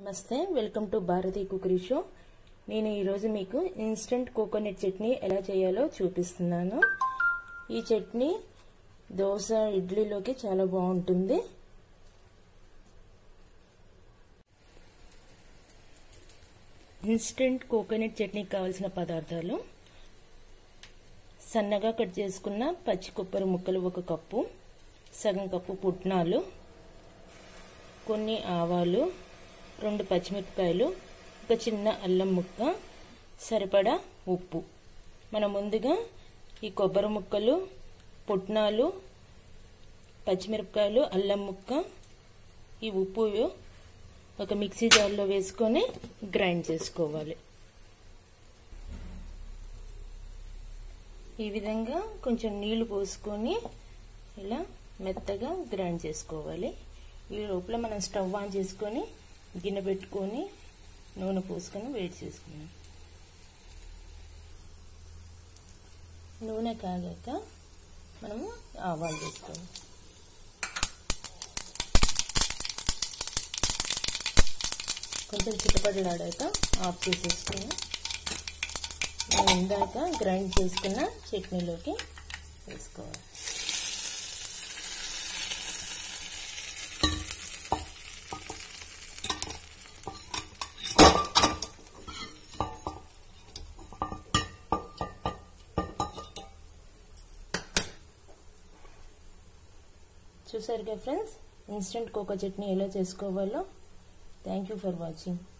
నమస్తే welcome to Bharathi cookery show నేను ఈరోజు మీకు ఇన్స్టంట్ కోకోనట్ చట్నీ ఎలా చేయాలో చూపిస్తున్నాను ఈ చట్నీ దోశ ఇడ్లీలోకి చాలా బాగుంటుంది ఇన్స్టంట్ కోకోనట్ చట్నీకి కావాల్సిన పదార్థాలు సన్నగా కట్ చేసుకున్న పచ్చి కొబ్బరి ముక్కలు ఒక కప్పు సగం కప్పు పుట్నాలు కొన్ని ఆవాలు రెండు పచ్చిమిరపకాయలు ఒక చిన్న అల్లం ముక్క సరిపడా ఉప్పు మనం ముందుగా ఈ కొబ్బరి ముక్కలు పుట్నాలు పచ్చిమిరపకాయలు అల్లం ముక్క ఈ ఉప్పు ఒక మిక్సీ జార్లో వేసుకొని గ్రైండ్ చేసుకోవాలి ఈ విధంగా కొంచెం నీళ్లు పోసుకొని ఇలా మెత్తగా గ్రైండ్ చేసుకోవాలి ఈ లోపల మనం స్టవ్ ఆన్ చేసుకొని గిన్నె పెట్టుకొని నూనె పోసుకొని వేడి చేసుకున్నాం నూనె కాగాక మనము ఆవాలు వేసుకోవాలి కొంచెం చిట్టపడలాడాక ఆఫ్ చేసేసుకుని మనం ఇందాక గ్రైండ్ చేసుకున్న చట్నీలోకి వేసుకోవాలి చూసారుగా ఫ్రెండ్స్ ఇన్స్టెంట్ కోకో చట్నీ ఎలా చేసుకోవాలో థ్యాంక్ యూ ఫర్ వాచింగ్